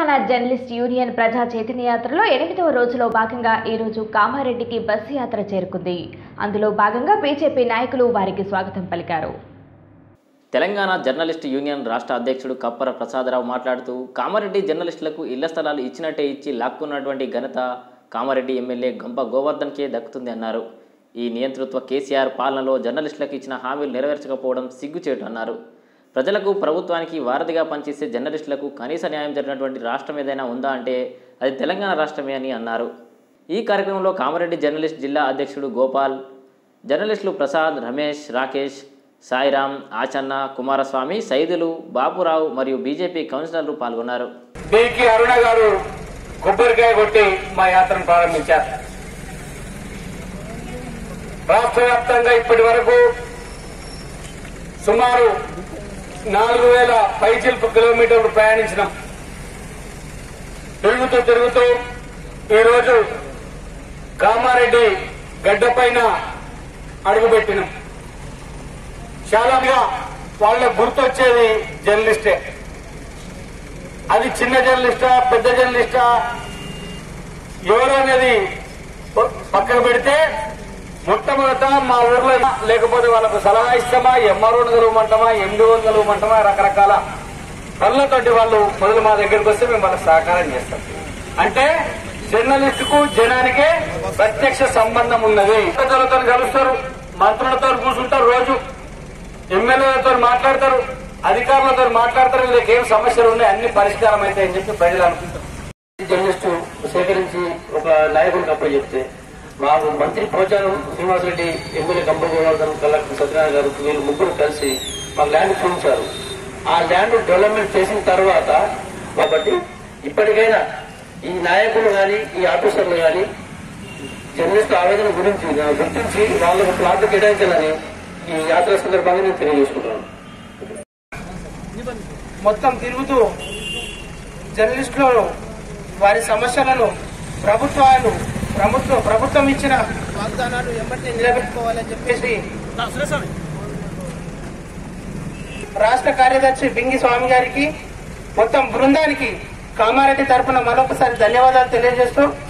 Telangana journalist union ప్రజా చైతన్య యాత్రలో ఎనిమిదవ రోజులో భాగంగా ఈరోజు కామారెడ్డికి బస్సు యాత్ర చేరుకుంది అందులో భాగంగా బీజేపీ నాయకులు వారికి స్వాగతం పలికారు తెలంగాణ జర్నలిస్ట్ యూనియన్ రాష్ట్ర అధ్యక్షుడు కప్పర ప్రసాదరావు మాట్లాడుతూ కామారెడ్డి జర్నలిస్టులకు ఇళ్ల స్థలాలు ఇచ్చినట్టే ఇచ్చి లాక్కున్నటువంటి ఘనత కామారెడ్డి ఎమ్మెల్యే గంప గోవర్ధన్కే దక్కుతుంది అన్నారు ఈ నియంతృత్వ కేసీఆర్ పాలనలో జర్నలిస్టులకు ఇచ్చిన హామీలు నెరవేర్చకపోవడం సిగ్గుచేటు అన్నారు ప్రజలకు ప్రభుత్వానికి వారధిగా పనిచేసే జర్నలిస్టులకు కనీస న్యాయం జరిగినటువంటి రాష్ట్రం ఏదైనా ఉందా అంటే అది తెలంగాణ రాష్ట్రమే అని అన్నారు ఈ కార్యక్రమంలో కామారెడ్డి జర్నలిస్ట్ జిల్లా అధ్యక్షుడు గోపాల్ జర్నలిస్టులు ప్రసాద్ రమేష్ రాకేష్ సాయిరాం ఆచన్న కుమారస్వామి సైదులు బాపురావు మరియు బీజేపీ కౌన్సిలర్లు పాల్గొన్నారు డికి అరుణ గారు కొబ్బరికాయ కొట్టి మా యాత్రను ప్రారంభించారు రాష్ట్ర వ్యాప్తంగా ఇప్పటి వరకు సుమారు నాలుగు వేల పైచిల్పు కిలోమీటర్లు ప్రయాణించినాం తిరుగుతూ తిరుగుతూ ఈరోజు కామారెడ్డి గడ్డపైన అడుగుపెట్టినాం చాలాగా వాళ్ళకు గుర్తొచ్చేది జర్నలిస్టే అది చిన్న జర్నలిస్టా పెద్ద జర్నలిస్టా ఎవరు అనేది పక్కన పెడితే మొట్టమొదట మా ఊర్లో లేకపోతే వాళ్ళకు సలహా ఇస్తామా ఎంఆర్ఓని కలవమంటామా ఎండిఓని కలవమంటామా రకరకాల పనులతోటి వాళ్ళు మొదలు మా దగ్గరికి వస్తే మేము వాళ్ళకి సహకారం చేస్తాం అంటే జర్నలిస్ట్ కు జనానికే ప్రత్యక్ష సంబంధం ఉన్నది ప్రజలతో కలుస్తారు మంత్రులతో కూర్చుంటారు రోజు ఎమ్మెల్యేలతో మాట్లాడతారు అధికారులతో మాట్లాడతారు వీళ్ళకి ఏం సమస్యలు ఉన్నాయి అన్ని పరిష్కారం అవుతాయని చెప్పి ప్రజలు అనుకుంటారు జర్నలిస్టు సేకరించి ఒక నాయకుడికి అప్పచెప్తే మాకు మంత్రి పోచారం శ్రీనివాసరెడ్డి ఎమ్మెల్యే కంప గోవర్ధన్ కలెక్టర్ సత్యనారాయణ గారు వీళ్ళు ముగ్గురు కలిసి మాకు ల్యాండ్ చూపించారు ఆ ల్యాండ్ డెవలప్మెంట్ చేసిన తర్వాత కాబట్టి ఇప్పటికైనా ఈ నాయకులు కానీ ఈ ఆఫీసర్లు కానీ జర్నలిస్ట్ ఆవేదన గురించి గుర్తించి వాళ్ళకు ప్లాట్లు కేటాయించాలని ఈ యాత్ర సందర్భంగా నేను తెలియజేసుకుంటున్నాను మొత్తం తిరుగుతూ జర్నలిస్టులను వారి సమస్యలను ప్రభుత్వాలు ప్రభుత్వం ప్రభుత్వం ఇచ్చిన వాగ్దానాలు ఎమ్మటి నిలబెట్టుకోవాలని చెప్పేసి రాష్ట్ర కార్యదర్శి బింగి స్వామి గారికి మొత్తం బృందానికి కామారెడ్డి తరఫున మరొకసారి ధన్యవాదాలు తెలియజేస్తూ